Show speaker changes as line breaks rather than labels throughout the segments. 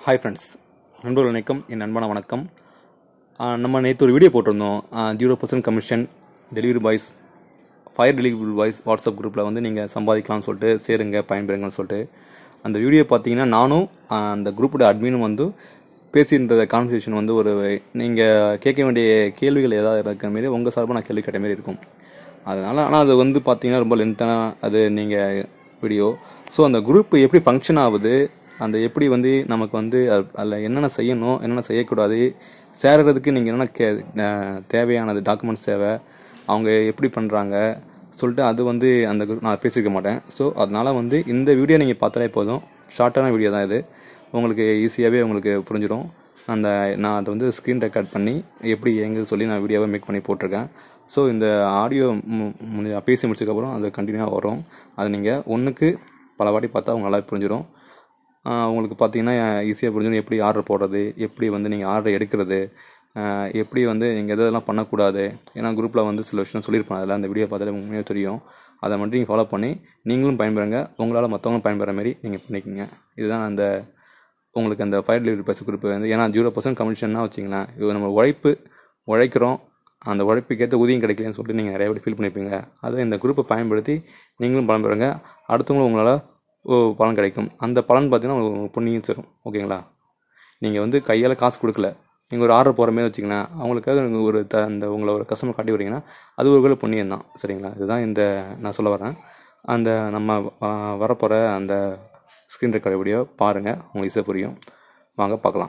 hi friends நண்பர்கள் வணக்கம் என் நண்பன வணக்கம் ஆஹ் நம்ம நேற்று ஒரு வீடியோ போட்டிருந்தோம் zero percent commission delivery boys fire delivery boys WhatsApp குரூப்பில் வந்து நீங்கள் சம்பாதிக்கலாம்னு சொல்லிட்டு சேருங்க பயன்பெறுங்கன்னு சொல்லிட்டு அந்த வீடியோ பார்த்தீங்கன்னா நானும் ஆஹ் அந்த குரூப்போட அட்மினும் வந்து பேசியிருந்த கான்வர்சேஷன் வந்து ஒரு நீங்கள் கேட்க வேண்டிய கேள்விகள் ஏதாவது இருக்கிற மாரி உங்கள் சார்பாக நான் கேள்வி கேட்ட மாரி இருக்கும் அதனால் ஆனால் அது வந்து பார்த்தீங்கன்னா ரொம்ப லென்த்தான அது நீங்கள் வீடியோ ஸோ அந்த குரூப் எப்படி ஃபங்க்ஷன் ஆகுது அந்த எப்படி வந்து நமக்கு வந்து அது- அதில் என்னென்ன செய்யணும் என்னென்ன செய்யக்கூடாது சேருறதுக்கு நீங்கள் என்னென்ன கே அஹ் தேவையானது டாக்குமெண்ட்ஸ் தேவை அவங்க எப்படி பண்ணுறாங்க சொல்லிட்டு அது வந்து அந்த group நான் பேசியிருக்க மாட்டேன் ஸோ அதனால் வந்து இந்த வீடியோ நீங்கள் பார்த்தாலே போதும் ஷார்ட்டான வீடியோ தான் இது உங்களுக்கு ஈஸியாகவே உங்களுக்கு புரிஞ்சிடும் அந்த நான் அதை வந்து ஸ்க்ரீன் ரெக்கார்ட் பண்ணி எப்படி எங்குது சொல்லி நான் வீடியோவை மேக் பண்ணி போட்டிருக்கேன் ஸோ இந்த ஆடியோ பேசி முடிச்சதுக்கப்புறம் அது கண்டினியூவாக வரும் அது நீங்கள் ஒன்றுக்கு பல வாட்டி பார்த்தா உங்களுக்கு நல்லா புரிஞ்சிடும் ஆஹ் உங்களுக்கு பார்த்தீங்கன்னா ஈஸியாக புரிஞ்சிடும் எப்படி ஆர்டர் போடுறது எப்படி வந்து நீங்கள் ஆர்டர் எடுக்கிறது ஆஹ் எப்படி வந்து நீங்கள் எதெல்லாம் பண்ணக்கூடாது ஏன்னா குரூப்பில் வந்து சில விஷயம் சொல்லியிருப்பாங்க அதில் அந்த வீடியோ பார்த்தாலே உண்மையாக தெரியும் அதை மட்டும் நீங்கள் ஃபாலோ பண்ணி நீங்களும் பயன்பெறுங்க உங்களால் மற்றவங்களும் பயன்பெற மாதிரி நீங்கள் பண்ணிக்கோங்க இதுதான் அந்த உங்களுக்கு அந்த ஃபயர் டெலிவரி பஸ் குரூப் வந்து ஏன்னா ஜீரோ பர்சன்ட் கமிஷன்னா வச்சிங்களேன் இது நம்ம உழைப்பு உழைக்கிறோம் அந்த உழைப்புக்கேற்ற ஊதியம் கிடைக்கலன்னு சொல்லிட்டு நீங்கள் நிறைய பேர் ஃபீல் பண்ணியிருப்பீங்க அதை இந்த குரூப்பை பயன்படுத்தி நீங்களும் பலன் பெறுங்க அடுத்தவங்களும் உங்களால் ஓ பலன் கிடைக்கும் அந்த பலன் பார்த்தீங்கன்னா உங்களுக்கு புண்ணியம் சேரும் ஓகேங்களா நீங்கள் வந்து கையால் காசு கொடுக்கல நீங்கள் ஒரு ஆர்டர் போகிற மாதிரி வச்சிங்கன்னா அவங்களுக்காக நீங்க ஒரு த அந்த உங்களை ஒரு கஸ்டமர் காட்டி வரீங்கன்னா அது ஒரு வேலை புண்ணியம் தான் சரிங்களா இதுதான் இந்த நான் சொல்ல வரேன் அந்த நம்ம வரப்போகிற அந்த ஸ்க்ரீன் ரெக்கார்ட் வீடியோ பாருங்கள் உங்களுக்கு ஈஸியாக புரியும் வாங்க பார்க்கலாம்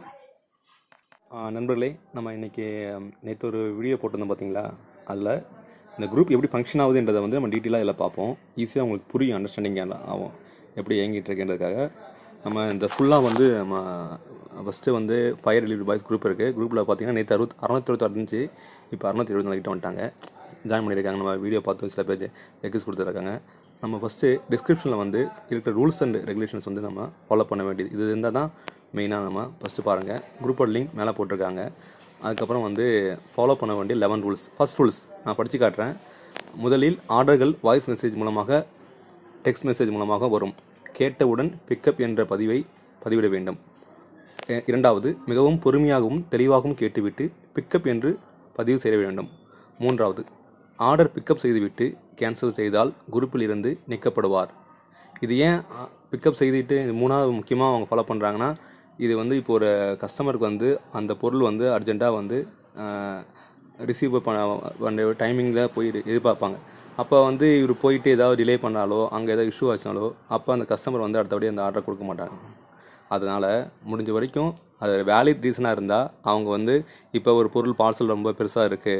ஆ, நண்பர்களே நம்ம இன்றைக்கி நேற்று ஒரு வீடியோ போட்டிருந்தோம் பார்த்தீங்களா அதில் இந்த குரூப் எப்படி ஃபங்க்ஷன் ஆகுதுன்றதை வந்து நம்ம டீட்டெயிலாக இதில் பார்ப்போம் ஈஸியாக உங்களுக்கு புரியும் அண்டர்ஸ்டாண்டிங் ஆகும் எப்படி இயங்கிட்டு இருக்கேன்றதுக்காக நம்ம இந்த ஃபுல்லாக வந்து நம்ம ஃபஸ்ட்டு வந்து ஃபயர் டெலிவரி பாய்ஸ் குரூப் இருக்குது குரூப்பில் பார்த்தீங்கன்னா நேற்று அறுபத் அறநூற்றி இருபத்தாறு இருந்துச்சு இப்போ அறநூற்றி இருபத்தி நாலு கிட்ட வந்துட்டாங்க ஜாயின் பண்ணியிருக்காங்க நம்ம வீடியோ பார்த்து சில பேர் ரெக்வஸ்ட் கொடுத்துருக்காங்க நம்ம ஃபஸ்ட்டு டிஸ்கிரிப்ஷனில் வந்து இருக்கிற ரூல்ஸ் அண்ட் ரெகுலேஷன்ஸ் வந்து நம்ம ஃபாலோ பண்ண வேண்டியது இது இருந்தால் தான் மெயினாக நம்ம ஃபஸ்ட்டு பாருங்கள் குரூப்போட லிங்க் மேலே போட்டிருக்காங்க அதுக்கப்புறம் வந்து ஃபாலோ பண்ண வேண்டிய லெவன் ரூல்ஸ் ஃபர்ஸ்ட் ரூல்ஸ் நான் படித்து காட்டுறேன் முதலில் ஆர்டர்கள் வாய்ஸ் மெசேஜ் மூலமாக டெக்ஸ்ட் மெசேஜ் மூலமாக வரும் கேட்டவுடன் பிக்கப் என்ற பதிவை பதிவிட வேண்டும் எ- இரண்டாவது மிகவும் பொறுமையாகவும் தெளிவாகவும் கேட்டுவிட்டு பிக்கப் என்று பதிவு செய்ய வேண்டும் மூன்றாவது ஆர்டர் பிக்கப் செய்துவிட்டு கேன்சல் செய்தால் குரூப்பில் இருந்து நீக்கப்படுவார் இது ஏன் பிக்கப் செய்துட்டு இது மூணாவது முக்கியமாக அவங்க ஃபாலோ பண்ணுறாங்கன்னா இது வந்து இப்போ ஒரு கஸ்டமருக்கு வந்து அந்த பொருள் வந்து அர்ஜெண்ட்டாக வந்து ரிசீவ் பண்ண டைமிங்கில் போய் எதிர்பார்ப்பாங்க அப்போ வந்து இவர் போயிட்டு ஏதாவது டிலே பண்ணாலோ அங்கே ஏதாவது இஷ்யூ ஆச்சாலோ அப்போ அந்த கஸ்டமர் வந்து அடுத்தபடி அந்த ஆர்டர் கொடுக்க மாட்டாங்க அதனால் முடிஞ்ச வரைக்கும் அது வேலிட் ரீசனாக இருந்தால் அவங்க வந்து இப்போ ஒரு பொருள் பார்சல் ரொம்ப பெருசாக இருக்குது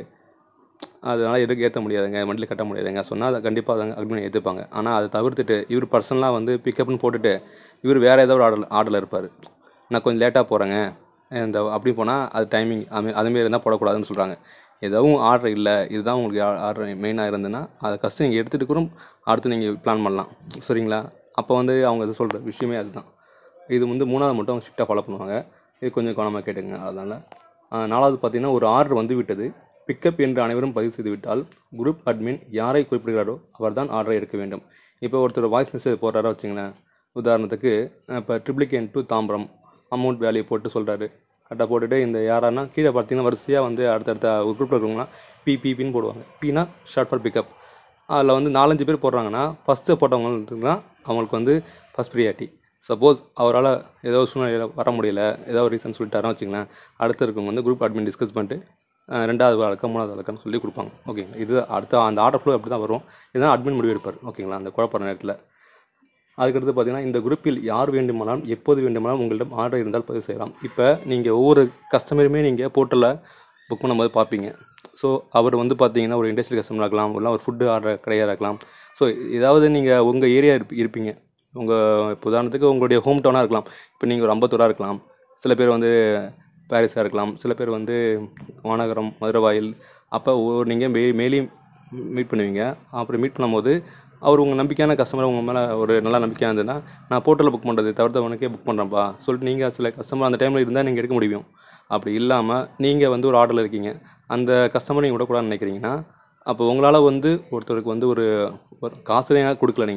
அதனால் எதுக்கு ஏற்ற முடியாதுங்க வண்டியில் கட்ட முடியாதுங்க சொன்னால் அதை கண்டிப்பாக அதை அக்ரிமெண்ட் ஏற்றுப்பாங்க ஆனால் அதை தவிர்த்துட்டு இவர் பர்சனலாக வந்து பிக்கப்னு போட்டுட்டு இவர் வேறு ஏதோ ஒரு ஆர்டர் ஆர்டரில் இருப்பார் நான் கொஞ்சம் லேட்டாக போகிறேங்க இந்த அப்படி போனால் அது டைமிங் அது அதுமாரி இருந்தால் போடக்கூடாதுன்னு சொல்கிறாங்க எதுவும் ஆர்டர் இல்லை இதுதான் உங்களுக்கு ஆர்டர் மெயினாக இருந்ததுன்னா அதை கஷ்டம் நீங்கள் எடுத்துகிட்டு கூட அடுத்து நீங்கள் பிளான் பண்ணலாம் சரிங்களா அப்போ வந்து அவங்க இது சொல்கிற விஷயமே அதுதான் இது வந்து மூணாவது மட்டும் அவங்க ஸ்ட்ரிக்டாக ஃபாலோ பண்ணுவாங்க இது கொஞ்சம் கவனமாக கேட்டுங்க அதனால் ஆஹ், நாலாவது பார்த்தீங்கன்னா ஒரு ஆர்டர் வந்து விட்டது பிக்கப் என்று அனைவரும் பதிவு செய்து விட்டால் குரூப் அட்மின் யாரை குறிப்பிடுகிறாரோ அவர்தான் ஆர்டரை எடுக்க வேண்டும் இப்போ ஒருத்தர் வாய்ஸ் மெசேஜ் போடுறாரோ வச்சுங்களேன் உதாரணத்துக்கு இப்போ Triplicane to Tambaram amount value போட்டு சொல்கிறாரு கரெக்டாக போட்டுட்டு இந்த யாரானா கீழே பார்த்தீங்கன்னா வரிசையாக வந்து அடுத்தடுத்த ஒரு குரூப்பில் இருக்கிறவங்களாம் பி பின்னு போடுவாங்க பினா ஷார்ட் ஃபார் பிக்கப் அதில் வந்து நாலஞ்சு பேர் போடுறாங்கன்னா ஃபஸ்ட்டு போட்டவங்களுக்கு தான் அவங்களுக்கு வந்து ஃபஸ்ட் ப்ரியாரிட்டி சப்போஸ் அவரால் ஏதோ ஒரு சூழ்நிலையில் வர முடியல ஏதோ ஒரு ரீசன் சொல்லிட்டாருன்னு வச்சுங்களேன் அடுத்து இருக்கவங்க வந்து குரூப் அட்மின் டிஸ்கஸ் பண்ணிட்டு அஹ், ரெண்டாவது வழக்கம் மூணாவது வழக்கம்னு சொல்லி கொடுப்பாங்க ஓகேங்களா இது அடுத்த அந்த ஆர்டர் ஃப்ளோ அப்படி தான் வரும் இதுதான் அட்மின் முடிவு எடுப்பார் ஓகேங்களா அந்த குழப்பற நேரத்தில் அதுக்கடுத்து பார்த்தீங்கன்னா இந்த குரூப்பில் யார் வேண்டுமானாலும் எப்போது வேண்டுமானாலும் உங்களிடம் ஆர்டர் இருந்தால் பதிவு செய்யலாம் இப்போ நீங்கள் ஒவ்வொரு கஸ்டமருமே நீங்கள் போர்ட்டலில் புக் பண்ணும்போது பார்ப்பீங்க ஸோ அவர் வந்து பார்த்தீங்கன்னா ஒரு இண்டஸ்ட்ரியல் கஸ்டமர் இருக்கலாம் இல்லை ஒரு ஃபுட்டு ஆர்டர் கடையாக இருக்கலாம் ஸோ ஏதாவது நீங்கள் உங்கள் ஏரியா இருப்ப இருப்பீங்க உங்கள் இப்போ உதாரணத்துக்கு உங்களுடைய ஹோம் டவுனாக இருக்கலாம் இப்போ நீங்கள் ஒரு அம்பத்தூராக இருக்கலாம் சில பேர் வந்து பாரிஸாக இருக்கலாம் சில பேர் வந்து வானகரம் மதுரவாயில் அப்போ நீங்கள் மே மேலேயும் மீட் பண்ணுவீங்க அப்படி மீட் பண்ணும்போது அவர் உங்கள் நம்பிக்கையான கஸ்டமர் உங்கள் மேலே ஒரு நல்ல நம்பிக்கையாக இருந்ததுன்னா நான் போர்ட்டலில் புக் பண்ணுறது தவிர்த்தவனுக்கே புக் பண்ணுறேன்ப்பா சொல்லிட்டு நீங்கள் சில கஸ்டமர் அந்த டைமில் இருந்தால் நீங்கள் எடுக்க முடியும் அப்படி இல்லாமல் நீங்கள் வந்து ஒரு ஆர்டரில் இருக்கீங்க அந்த கஸ்டமர் நீங்கள் விடக்கூடாதுன்னு நினைக்கிறீங்கன்னா அப்போ உங்களால் வந்து ஒருத்தருக்கு வந்து ஒரு ஒரு காசு கொடுக்கல நீங்கள்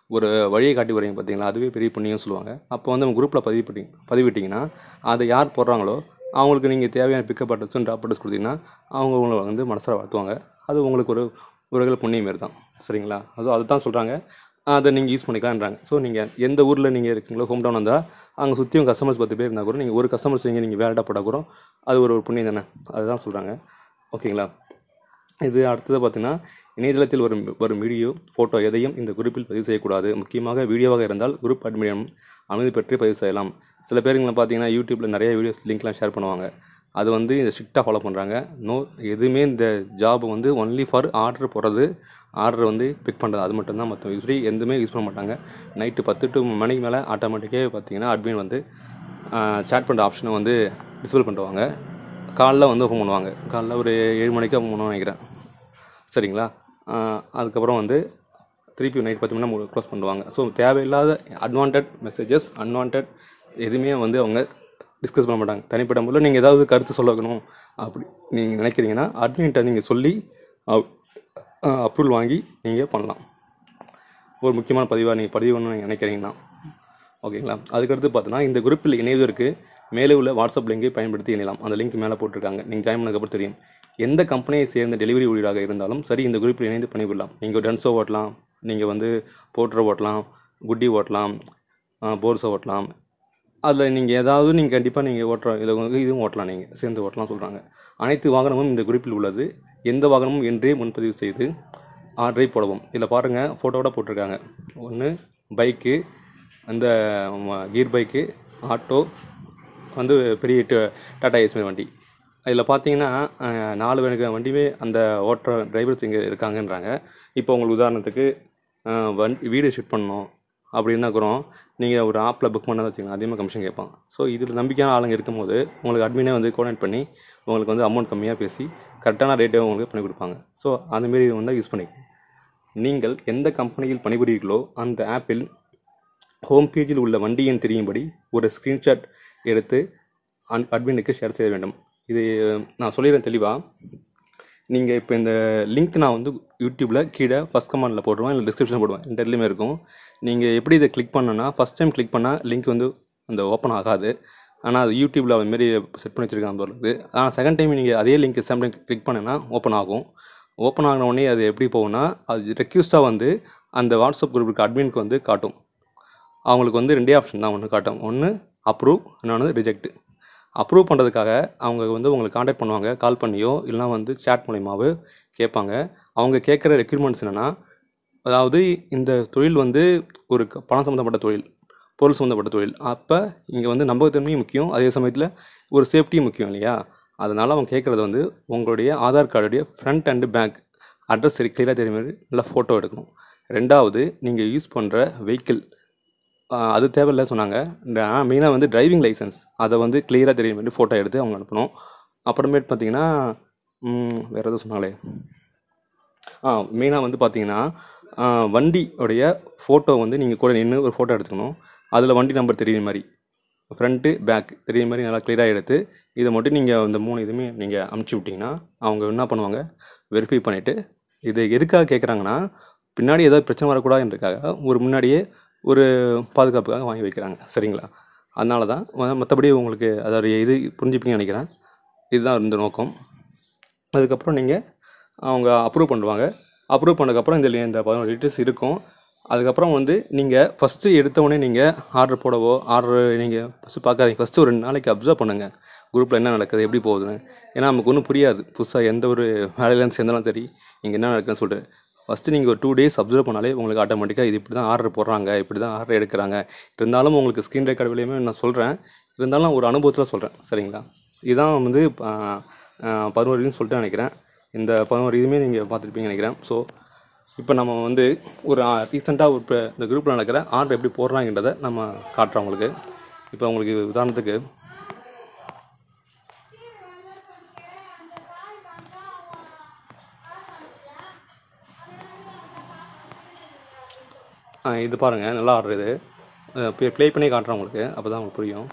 ஒரு வழியை காட்டி வரீங்க பார்த்தீங்களா அதுவே பெரிய புண்ணியம் சொல்லுவாங்க அப்போ வந்து நம்ம குரூப்பில் பதிவு பண்ணி பதிவிட்டிங்கன்னா அதை யார் போடுறாங்களோ அவங்களுக்கு நீங்கள் தேவையான பிக்கப் அட்ரஸும் ட்ராப் அட்ரஸ் கொடுத்தீங்கன்னா அவங்க உங்களை வந்து மனசார வாழ்த்துவாங்க அது உங்களுக்கு ஒரு ஒரு வகையில் புண்ணியம் மாரி தான் சரிங்களா அது அதுதான் சொல்கிறாங்க அதை நீங்கள் யூஸ் பண்ணிக்கலான்றாங்க ஸோ நீங்கள் எந்த ஊரில் நீங்கள் இருக்கீங்களோ ஹோம் டவுன் வந்தால் அங்கே சுற்றியும் கஸ்டமர்ஸ் பத்து பேர் இருந்தால் கூட நீங்கள் ஒரு கஸ்டமர்ஸ் நீங்கள் நீங்கள் வேலைடாக போட்டால் கூட அது ஒரு ஒரு புண்ணியம் தானே அதுதான் சொல்கிறாங்க ஓகேங்களா இது அடுத்தது பார்த்தீங்கன்னா இணையதளத்தில் வரும் வரும் வீடியோ ஃபோட்டோ எதையும் இந்த குரூப்பில் பதிவு செய்யக்கூடாது முக்கியமாக வீடியோவாக இருந்தால் குரூப் அட்மினியம் அனுமதி பெற்று பதிவு செய்யலாம் சில பேருங்களை பார்த்தீங்கன்னா யூடியூப்பில் நிறைய வீடியோஸ் லிங்க்லாம் ஷேர் பண்ணுவாங்க அது வந்து இந்த ஸ்ட்ரிக்டாக ஃபாலோ பண்ணுறாங்க நோ எதுவுமே இந்த ஜாப் வந்து ஒன்லி ஃபார் ஆர்டர் போடுறது ஆர்டர் வந்து பிக் பண்ணுறது அது மட்டும்தான் மற்ற யூஸ்வலி எதுவுமே யூஸ் பண்ண மாட்டாங்க நைட்டு பத்து டு மணிக்கு மேலே ஆட்டோமேட்டிக்காக பார்த்தீங்கன்னா அட்மின் வந்து சேட் பண்ணுற ஆப்ஷனை வந்து டிசபிள் பண்ணுவாங்க காலைல வந்து ஓப்பன் பண்ணுவாங்க காலைல ஒரு ஏழு மணிக்கு ஓப்பன் பண்ணுவாங்க நினைக்கிறேன் சரிங்களா ஆஹ் அதுக்கப்புறம் வந்து திருப்பி நைட் பத்து மணி க்ளோஸ் பண்ணுவாங்க ஸோ தேவையில்லாத அட்வான்ட் மெசேஜஸ் அன்வான்ட் எதுவுமே வந்து அவங்க டிஸ்கஸ் பண்ண மாட்டாங்க தனிப்பட்ட முறையில் நீங்கள் ஏதாவது கருத்து சொல்லணும் அப்படி நீங்கள் நினைக்கிறீங்கன்னா அட்மின்ட்ட நீங்கள் சொல்லி அப்ரூவல் வாங்கி நீங்கள் பண்ணலாம் ஒரு முக்கியமான பதிவாக நீங்கள் பதிவுன்னு நீங்கள் நினைக்கிறீங்கன்னா ஓகேங்களா அதுக்கடுத்து பார்த்தோன்னா இந்த குரூப்பில் இணைவதற்கு மேலே உள்ள வாட்ஸ்அப் லிங்கை பயன்படுத்தி இணையலாம் அந்த லிங்க் மேலே போட்டிருக்காங்க நீங்கள் ஜாயின் பண்ணதுக்கப்புறம் தெரியும் எந்த கம்பெனியை சேர்ந்த டெலிவரி ஊழியராக இருந்தாலும் சரி இந்த குரூப்பில் இணைந்து பணிபுரியலாம் நீங்கள் டென்ஸோ ஓட்டலாம் நீங்கள் வந்து போர்ட்டர் ஓட்டலாம் குட்டி ஓட்டலாம் போர்ஸோ ஓட்டலாம் அதில் நீங்கள் ஏதாவது நீங்கள் கண்டிப்பாக நீங்கள் ஓட்டுற இதில் வந்து இதுவும் ஓட்டலாம் நீங்கள் சேர்ந்து ஓட்டலாம் சொல்கிறாங்க அனைத்து வாகனமும் இந்த குரூப்பில் உள்ளது எந்த வாகனமும் என்றே முன்பதிவு செய்து ஆர்டரை போடவும் இதில் பாருங்கள் ஃபோட்டோவோட போட்டிருக்காங்க ஒன்று பைக்கு அந்த கீர் பைக்கு ஆட்டோ வந்து பெரிய ட- டாடா ஏஸ்மே வண்டி இதில் பார்த்தீங்கன்னா அஹ், நாலு வகை வண்டியுமே அந்த ஓட்டுற டிரைவர்ஸ் இங்கே இருக்காங்கன்றாங்க இப்போ உங்களுக்கு உதாரணத்துக்கு அஹ், வண்டி வீடு ஷிஃப்ட் பண்ணணும் அப்படின்னா கூட நீங்கள் ஒரு ஆப்பில் புக் பண்ணதை வச்சுக்கலாம் அதிகமாக கமிஷன் கேட்பான் ஸோ இதில் நம்பிக்கையான ஆளுங்க இருக்கும்போது உங்களுக்கு அட்மினே வந்து கோஆர்டினேட் பண்ணி உங்களுக்கு வந்து அமௌண்ட் கம்மியாக பேசி கரெக்டான ரேட்டே உங்களுக்கு பண்ணி கொடுப்பாங்க ஸோ அந்தமாரி வந்து யூஸ் பண்ணிக்கோங்க நீங்கள் எந்த கம்பெனியில் பணிபுரிகிறீர்களோ அந்த ஆப்பில் ஹோம் பேஜில் உள்ள வண்டியின் தெரியும்படி ஒரு ஸ்க்ரீன்ஷாட் எடுத்து அன் அட்மினுக்கு ஷேர் செய்ய வேண்டும் இது நான் சொல்லிடுறேன் தெளிவாக நீங்கள் இப்போ இந்த லிங்க் நான் வந்து யூடியூப்பில் கீழே ஃபஸ்ட் கமெண்டில் போடுவேன் இல்லை டிஸ்கிரிப்ஷன் போடுவேன் ரெண்டுலேயுமே இருக்கும் நீங்கள் எப்படி இதை கிளிக் பண்ணனா ஃபஸ்ட் டைம் கிளிக் பண்ணால் லிங்க் வந்து அந்த ஓப்பன் ஆகாது ஆனால் அது யூடியூப்பில் அது மாரி செட் பண்ணி வச்சுருக்காங்க போலுது ஆனால் செகண்ட் டைம் நீங்கள் அதே லிங்க் சேம் டைம் கிளிக் பண்ணனா ஓப்பன் ஆகும் ஓப்பன் ஆகின உடனே அது எப்படி போகும்னா அது ரெக்யூஸ்டாக வந்து அந்த வாட்ஸ்அப் குரூப்புக்கு அட்மினுக்கு வந்து காட்டும் அவங்களுக்கு வந்து ரெண்டே ஆப்ஷன் தான் ஒன்று காட்டும் ஒன்று அப்ரூவ் இன்னொன்று ரிஜெக்ட் அப்ரூவ் பண்ணுறதுக்காக அவங்க வந்து உங்களை காண்டாக்ட் பண்ணுவாங்க கால் பண்ணியோ இல்லைனா வந்து சேட் மூலியமாவோ கேட்பாங்க அவங்க கேட்குற ரெக்யூர்மெண்ட்ஸ் என்னென்னா அதாவது இந்த தொழில் வந்து ஒரு க- பணம் சம்மந்தப்பட்ட தொழில் பொருள் சம்மந்தப்பட்ட தொழில் அப்போ இங்கே வந்து நம்பகத்தன்மையும் முக்கியம் அதே சமயத்தில் ஒரு சேஃப்டியும் முக்கியம் இல்லையா அதனால் அவங்க கேட்குறது வந்து உங்களுடைய ஆதார் கார்டுடைய ஃப்ரண்ட் அண்டு பேக் அட்ரஸ் சரி கிளியராக தெரியும் மாதிரி நல்லா ஃபோட்டோ எடுக்கணும் ரெண்டாவது நீங்கள் யூஸ் பண்ணுற வெஹிக்கிள் அது தேவையில்ல சொன்னாங்க மெயினாக வந்து டிரைவிங் லைசன்ஸ் அதை வந்து கிளியராக தெரியும் மாதிரி ஃபோட்டோ எடுத்து அவங்க அனுப்பணும் அப்புறமேட்டு பார்த்தீங்கன்னா ம், வேறு எதுவும் சொன்னாங்களே ஆ மெயினாக வந்து பார்த்தீங்கன்னா ஆ, வண்டியோடைய ஃபோட்டோ வந்து நீங்கள் கூட நின்று ஒரு ஃபோட்டோ எடுத்துக்கணும் அதில் வண்டி நம்பர் தெரியுற மாதிரி ஃப்ரண்ட்டு பேக் தெரியுற மாதிரி நல்லா கிளியராக எடுத்து இதை மட்டும் நீங்கள் இந்த மூணு இதுவுமே நீங்கள் அமுச்சு விட்டிங்கன்னா அவங்க என்ன பண்ணுவாங்க வெரிஃபை பண்ணிவிட்டு இது எதுக்காக கேட்குறாங்கன்னா பின்னாடி ஏதாவது பிரச்சனை வரக்கூடாதுன்றதுக்காக ஒரு முன்னாடியே ஒரு பாதுகாப்புக்காக வாங்கி வைக்கிறாங்க சரிங்களா அதனால தான் மற்றபடி உங்களுக்கு அதோடைய இது புரிஞ்சுப்பீங்கன்னு நினைக்கிறேன் இதுதான் இந்த நோக்கம் அதுக்கப்புறம் நீங்கள் அவங்க அப்ரூவ் பண்ணுவாங்க அப்ரூவ் பண்ணதுக்கப்புறம் இந்த இந்த பதினோரு டீட்டெயில்ஸ் இருக்கும் அதுக்கப்புறம் வந்து நீங்கள் ஃபஸ்ட்டு எடுத்தவொடனே நீங்கள் ஆர்டர் போடவோ ஆர்டர் நீங்கள் ஃபஸ்ட்டு பார்க்காதீங்க ஃபஸ்ட்டு ஒரு ரெண்டு நாளைக்கு அப்சர்வ் பண்ணுங்கள் குரூப்பில் என்ன நடக்குது எப்படி போகுதுன்னு ஏன்னா நமக்கு ஒன்றும் புரியாது புதுசாக எந்த ஒரு வேலையிலேருந்து சேர்ந்தாலும் சரி இங்கே என்ன நடக்குதுன்னு சொல்லிட்டு ஃபஸ்ட்டு நீங்கள் ஒரு டூ டேஸ் அப்சர்வ் பண்ணாலே உங்களுக்கு ஆட்டோமேட்டிக்காக இது இப்படி தான் ஆர்டர் போடுறாங்க இப்படி தான் ஆர்டர் எடுக்கிறாங்க இருந்தாலும் உங்களுக்கு ஸ்க்ரீன் ரெக்கார்டு விலையுமே நான் சொல்கிறேன் இருந்தாலும் ஒரு அனுபவத்தில் சொல்கிறேன் சரிங்களா இதுதான் வந்து பதினோரு இதுன்னு சொல்லிட்டு நினைக்கிறேன் இந்த பதினோரு இதுவுமே நீங்கள் பார்த்துருப்பீங்கன்னு நினைக்கிறேன் ஸோ இப்போ நம்ம வந்து ஒரு ரீசெண்டாக ஒரு இப்ப இந்த குரூப்பில் நடக்கிற ஆர்டர் எப்படி போடுறாங்கன்றதை நம்ம காட்டுறோம் உங்களுக்கு இப்போ உங்களுக்கு உதாரணத்துக்கு ஆ, இது பாருங்கள் நல்லா ஆர்டர் இது ப்ளே பண்ணி காட்டுறேன் உங்களுக்கு அப்போ தான் உங்களுக்கு புரியும்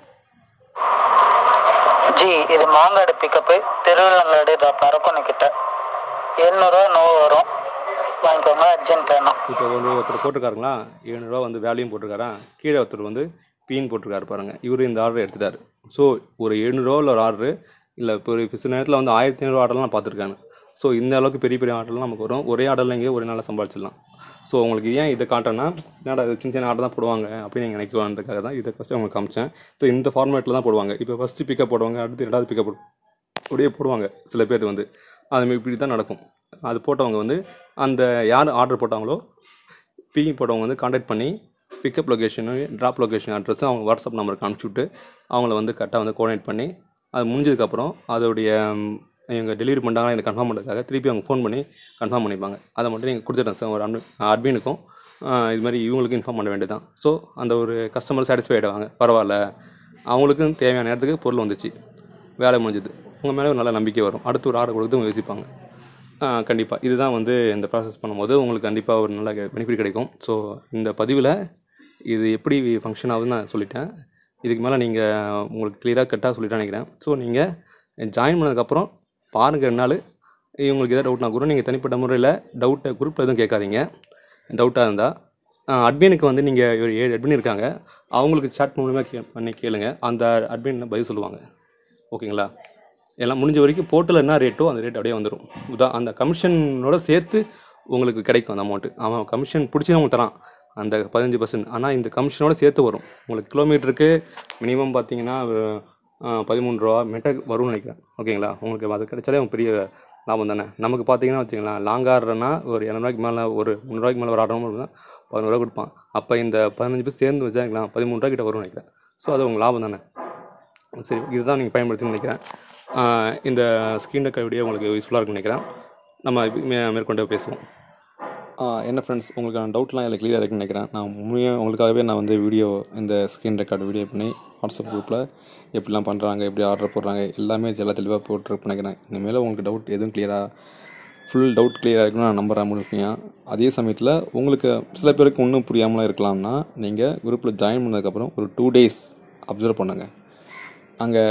ஜி இது மாங்காடு பிக்கப்பு திருவிழங்காடு பரப்பனை கிட்ட எண்ணூறுவா நோவு வரும் வாங்கிக்கோங்க அர்ஜென்ட் வேணும்
இப்போ வந்து ஒருத்தர் போட்டிருக்காருங்களா ஏழ்நூறுவா வந்து வேல்யூம் போட்டிருக்காரா கீழே ஒருத்தர் வந்து பீன் போட்டிருக்காரு பாருங்க இவர் இந்த ஆர்டர் எடுத்துட்டாரு ஸோ ஒரு எழுநூறுவா உள்ள ஒரு ஆர்டர் இல்லை இப்போ ஒரு சில நேரத்தில் வந்து ஆயிரத்தி ஐநூறு ஆர்டர்லாம் நான் பார்த்துருக்கேன் ஸோ இந்த அளவுக்கு பெரிய பெரிய ஆர்டர்லாம் நமக்கு வரும் ஒரே ஆர்டரில் இங்கே ஒரே நாளில் சம்பாதிச்சிடலாம் ஸோ உங்களுக்கு ஏன் இதை காட்டுறேன்னா என்னடா இது சின்ன சின்ன ஆர்டர் தான் போடுவாங்க அப்படின்னு நீங்கள் நினைக்குவான்றதுக்காக தான் இதை ஃபஸ்ட்டு உங்களுக்கு காமிச்சேன் ஸோ இந்த ஃபார்மேட்டில் தான் போடுவாங்க இப்போ ஃபஸ்ட்டு பிக்கப் போடுவாங்க அடுத்து ரெண்டாவது பிக்கப் போடு அப்படியே போடுவாங்க சில பேர் வந்து அது இப்படி தான் நடக்கும் அது போட்டவங்க வந்து அந்த யார் ஆர்டர் போட்டாங்களோ பிஇ போட்டவங்க வந்து காண்டாக்ட் பண்ணி பிக்கப் லொக்கேஷனு ட்ராப் லொக்கேஷன் அட்ரஸும் அவங்க வாட்ஸ்அப் நம்பருக்கு அனுப்பிச்சி விட்டு அவங்கள வந்து கரெக்டாக வந்து கோஆர்டினேட் பண்ணி அது முடிஞ்சதுக்கப்புறம் அதோடைய ம், இவங்க டெலிவரி பண்ணிட்டாங்களா எனக்கு கன்ஃபார்ம் பண்ணுறதுக்காக திருப்பி அவங்க ஃபோன் பண்ணி கன்ஃபார்ம் பண்ணிப்பாங்க அதை மட்டும் நீங்கள் கொடுத்துட்டேன் சார் ஒரு அட்மின் அட்மினுக்கும் இது மாதிரி இவங்களுக்கும் இன்ஃபார்ம் பண்ண வேண்டியதான் ஸோ அந்த ஒரு கஸ்டமர் சாட்டிஸ்ஃபை ஆகிடுவாங்க பரவாயில்ல அவங்களுக்கும் தேவையான நேரத்துக்கு பொருள் வந்துச்சு வேலை முடிஞ்சுது உங்கள் மேலே ஒரு நல்ல நம்பிக்கை வரும் அடுத்து ஒரு ஆர்டர் கொடுத்து அவங்க யோசிப்பாங்க கண்டிப்பாக இதுதான் வந்து இந்த ப்ராசஸ் பண்ணும்போது உங்களுக்கு கண்டிப்பாக ஒரு நல்ல பெனிஃபிட் கிடைக்கும் ஸோ இந்த பதிவில் இது எப்படி ஃபங்க்ஷன் ஆகுதுன்னு நான் சொல்லிட்டேன் இதுக்கு மேலே நீங்கள் உங்களுக்கு கிளியராக கரெக்டாக சொல்லிட்டேன் நினைக்கிறேன் ஸோ நீங்கள் ஜாயின் பண்ணதுக்கப்புறம் பாருங்கள் ரெண்டு நாள் உங்களுக்கு எதாவது டவுட்னா கூட நீங்கள் தனிப்பட்ட முறையில் டவுட்டை குரூப்பில் எதுவும் கேட்காதீங்க டவுட்டாக இருந்தால் அட்மினுக்கு வந்து நீங்கள் ஒரு ஏழு அட்மின் இருக்காங்க அவங்களுக்கு chat மூலியமாக கே பண்ணி கேளுங்க அந்த அட்மின் பதில் சொல்லுவாங்க ஓகேங்களா எல்லாம் முடிஞ்ச வரைக்கும் போர்ட்டில் என்ன ரேட்டோ அந்த ரேட் அப்படியே வந்துடும் உதா அந்த கமிஷனோட சேர்த்து உங்களுக்கு கிடைக்கும் அந்த அமௌண்ட்டு அவன் கமிஷன் பிடிச்சி உங்களுக்கு தரான் அந்த பதினஞ்சு பர்சன்ட் ஆனால் இந்த கமிஷனோட சேர்த்து வரும் உங்களுக்கு கிலோமீட்டருக்கு மினிமம் பார்த்தீங்கன்னா அஹ், பதிமூணு ரூபா மெட்டக் வரும்னு நினைக்கிறேன் ஓகேங்களா உங்களுக்கு அது கிடைச்சாலே உங்களுக்கு பெரிய லாபம் தானே நமக்கு பார்த்தீங்கன்னா வச்சுக்கலாம் லாங் ஆர்டர்னா ஒரு இரநூறுவாய்க்கு மேலே ஒரு முந்நூறுவாய்க்கு மேலே ஒரு ஆர்டர் அப்படின்னா பதினோருவா கொடுப்பான் அப்போ இந்த பதினஞ்சு பேர் சேர்ந்து வச்சாங்களா பதிமூணு ரூபா கிட்ட வரும்னு நினைக்கிறேன் ஸோ அது உங்களுக்கு லாபம் தானே சரி இதுதான் நீங்கள் பயன்படுத்தின்னு நினைக்கிறேன் ஆஹ் இந்த ஸ்க்ரீன் ரெக்கார்ட் வீடியோ உங்களுக்கு யூஸ்ஃபுல்லாக இருக்கும்னு நினைக்கிறேன் நம்ம மே- மேற்கொண்டு பேசுவோம் ஆஹ் என்ன ஃப்ரெண்ட்ஸ் உங்களுக்கான டவுட்லாம் இதில் கிளியராக இருக்குன்னு நினைக்கிறேன் நான் உண்மையாக உங்களுக்காகவே நான் வந்து வீடியோ இந்த ஸ்க்ரீன் ரெக்கார்டு வீடியோ பண்ணி வாட்ஸ்அப் குரூப்பில் எப்படிலாம் பண்ணுறாங்க எப்படி ஆர்டர் போடுறாங்க எல்லாமே எல்லாம் தெளிவாக போட்டுருக்கு நினைக்கிறேன் இனிமேல் உங்களுக்கு டவுட் எதுவும் கிளியராக ஃபுல் டவுட் கிளியராக இருக்குன்னு நான் நம்புறேன் முழுமையாக அதே சமயத்தில் உங்களுக்கு சில பேருக்கு இன்னும் புரியாமலாம் இருக்கலாம்னா நீங்கள் குரூப்பில் ஜாயின் பண்ணதுக்கப்புறம் ஒரு டூ டேஸ் அப்சர்வ் பண்ணுங்கள் அங்கே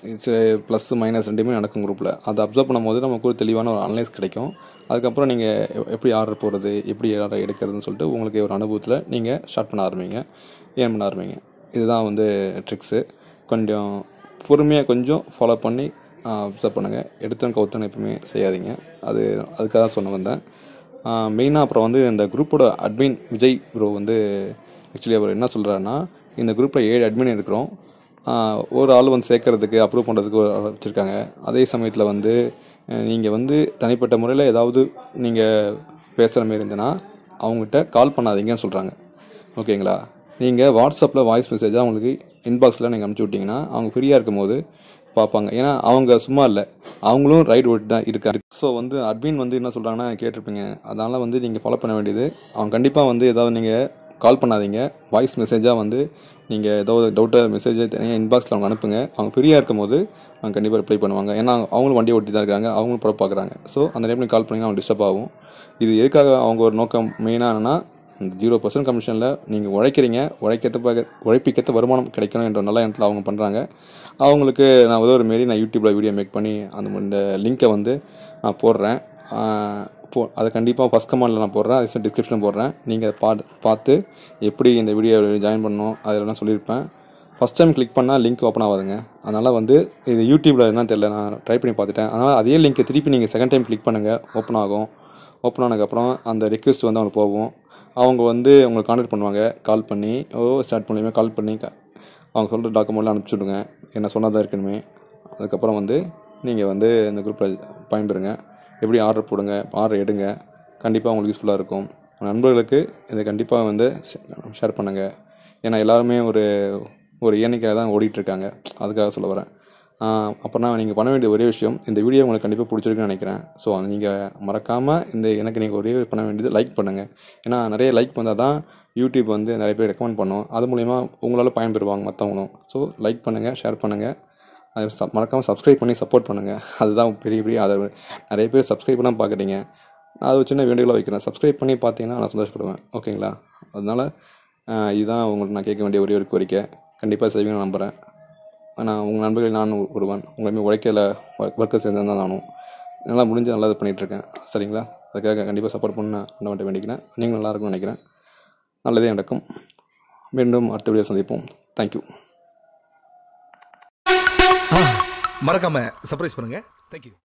ப்ளஸ் மைனஸ் ரெண்டுமே நடக்கும் குரூப்பில் அதை அப்சர்வ் பண்ணும்போது நமக்கு ஒரு தெளிவான ஒரு அனலைஸ் கிடைக்கும் அதுக்கப்புறம் நீங்கள் எப்படி ஆர்டர் போடுறது எப்படி ஆர்டர் எடுக்கிறதுன்னு சொல்லிட்டு உங்களுக்கு ஒரு அனுபவத்தில் நீங்கள் ஸ்டார்ட் பண்ண ஆரம்பிங்க ஏன் பண்ண ஆரம்பிங்க இதுதான் வந்து ட்ரிக்ஸு கொஞ்சம் பொறுமையாக கொஞ்சம் ஃபாலோ பண்ணி அப்சர்வ் பண்ணுங்கள் எடுத்தவன் கவுத்தன் எப்பவுமே செய்யாதீங்க அது அதுக்காக தான் சொன்ன வந்தேன் மெயினாக அப்புறம் வந்து இந்த குரூப்போட அட்மின் விஜய் ப்ரோ வந்து ஆக்சுவலி அவர் என்ன சொல்கிறாருன்னா இந்த குரூப்பில் ஏழு அட்மின் இருக்கிறோம் ஆஹ் ஒரு ஆள் வந்து சேர்க்கறதுக்கு அப்ரூவ் பண்ணுறதுக்கு ஒரு ஆள் வச்சுருக்காங்க அதே சமயத்தில் வந்து நீங்கள் வந்து தனிப்பட்ட முறையில் ஏதாவது நீங்கள் பேசுகிற மாதிரி இருந்ததுன்னா அவங்ககிட்ட கால் பண்ணாதீங்கன்னு சொல்கிறாங்க ஓகேங்களா நீங்கள் வாட்ஸ்அப்பில் வாய்ஸ் மெசேஜாக அவங்களுக்கு இன்பாக்ஸில் நீங்கள் அனுப்பிச்சி விட்டிங்கன்னா அவங்க ஃப்ரீயாக இருக்கும் போது பார்ப்பாங்க ஏன்னா அவங்க சும்மா இல்லை அவங்களும் ரைட் ஓட்டு தான் இருக்காரு ஸோ வந்து அட்மின் வந்து என்ன சொல்கிறாங்கன்னா கேட்டிருப்பீங்க அதனால் வந்து நீங்கள் ஃபாலோ பண்ண வேண்டியது அவங்க கண்டிப்பாக வந்து ஏதாவது நீங்கள் கால் பண்ணாதீங்க வாய்ஸ் மெசேஜாக வந்து நீங்கள் ஏதாவது டவுட்டை மெசேஜ் தனியாக இன்பாக்ஸில் அவங்க அனுப்புங்க அவங்க ஃப்ரீயாக இருக்கும் போது அவங்க கண்டிப்பாக ரிப்ளை பண்ணுவாங்க ஏன்னா அவங்களும் வண்டி ஓட்டி தான் இருக்காங்க அவங்களும் படம் பார்க்குறாங்க ஸோ அந்த டைமில் கால் பண்ணிங்கன்னா அவங்க டிஸ்டர்ப் ஆகும் இது எதுக்காக அவங்க ஒரு நோக்கம் மெயினாக என்னன்னா ஜீரோ பர்சன்ட் கமிஷனில் நீங்கள் உழைக்கிறீங்க உழைக்கிறத உழைப்பிக்கத்த வருமானம் கிடைக்கணும் என்ற நல்ல எண்ணத்தில் அவங்க பண்ணுறாங்க அவங்களுக்கு நான் ஏதோ ஒரு மாரி நான் யூடியூப்பில் வீடியோ மேக் பண்ணி அந்த இந்த லிங்க்கை வந்து நான் போடுறேன் ஆஹ் போ அதை கண்டிப்பாக ஃபஸ்ட் கமெண்டில் நான் போடுறேன் அது டிஸ்கிரிப்ஷன் போடுறேன் நீங்கள் அதை பார்த்து பார்த்து எப்படி இந்த வீடியோ ஜாயின் பண்ணணும் அதெல்லாம் சொல்லியிருப்பேன் ஃபஸ்ட் டைம் கிளிக் பண்ணால் லிங்க் ஓப்பன் ஆகாதுங்க அதனால் வந்து இது யூடியூப்பில் என்ன தெரியல நான் ட்ரை பண்ணி பார்த்துட்டேன் அதனால் அதே லிங்க்கை திருப்பி நீங்கள் செகண்ட் டைம் கிளிக் பண்ணுங்கள் ஓப்பன் ஆகும் ஓப்பன் ஆனதுக்கப்புறம் அந்த ரெக்வெஸ்ட் வந்து அவங்களுக்கு போகும் அவங்க வந்து உங்களுக்கு கான்டாக்ட் பண்ணுவாங்க கால் பண்ணி ஓ ஸ்டார்ட் மூலியமாக கால் பண்ணி க- அவங்க சொல்கிற டாக்குமெண்ட்லாம் அனுப்பிச்சி விடுங்க என்ன சொன்னதாக இருக்கணுமே அதுக்கப்புறம் வந்து நீங்கள் வந்து இந்த குரூப்பில் பயன்பெறுங்க எப்படி ஆர்டர் போடுங்க ஆர்டர் எடுங்க கண்டிப்பாக உங்களுக்கு யூஸ்ஃபுல்லாக இருக்கும் உங்க நண்பர்களுக்கு இதை கண்டிப்பாக வந்து ஷேர் பண்ணுங்கள் ஏன்னா எல்லாருமே ஒரு ஒரு எண்ணிக்கையாக தான் ஓடிட்டு இருக்காங்க அதுக்காக சொல்ல வரேன் அப்புறம்னா நீங்கள் பண்ண வேண்டிய ஒரே விஷயம் இந்த வீடியோ உங்களுக்கு கண்டிப்பாக பிடிச்சிருக்குன்னு நினைக்கிறேன் ஸோ நீங்கள் மறக்காமல் இந்த எனக்கு நீங்கள் ஒரே பண்ண வேண்டியது லைக் பண்ணுங்கள் ஏன்னா நிறைய லைக் பண்ணால் தான் யூடியூப் வந்து நிறைய பேர் ரெக்கமெண்ட் பண்ணும் அது மூலிமா உங்களால் பயன்பெறுவாங்க மற்றவங்களும் ஸோ லைக் பண்ணுங்கள் ஷேர் பண்ணுங்கள் அது சப் மறக்காமல் சப்ஸ்கிரைப் பண்ணி சப்போர்ட் பண்ணுங்கள் அதுதான் பெரிய பெரிய அதை நிறைய பேர் சப்ஸ்கிரைப் பண்ணால் பார்க்குறீங்க அது ஒரு சின்ன வேண்டுகோளாக வைக்கிறேன் சப்ஸ்கிரைப் பண்ணி பார்த்தீங்கன்னா நான் சந்தோஷப்படுவேன் ஓகேங்களா அதனால் ஆஹ் இதுதான் உங்களுக்கு நான் கேட்க வேண்டிய ஒரே ஒரு கோரிக்கை கண்டிப்பாக செய்வீங்கன்னு நம்புகிறேன் நான் உங்கள் நண்பர்கள் நானும் ஒருவன் உங்களுமே உழைக்கல ஒர்க்கர் சேர்ந்து தான் நானும் நல்லா முடிஞ்சு நல்லா இது பண்ணிகிட்ருக்கேன் சரிங்களா அதுக்காக கண்டிப்பாக சப்போர்ட் பண்ண பண்ண வேண்டிக்கிறேன் நீங்களும் நல்லா இருக்கும்னு நினைக்கிறேன் நல்லதே நடக்கும் மீண்டும் அடுத்த வீடியோ சந்திப்போம் தேங்க்யூ
மறக்காம சர்ப்ரைஸ் பண்ணுங்க தேங்க்யூ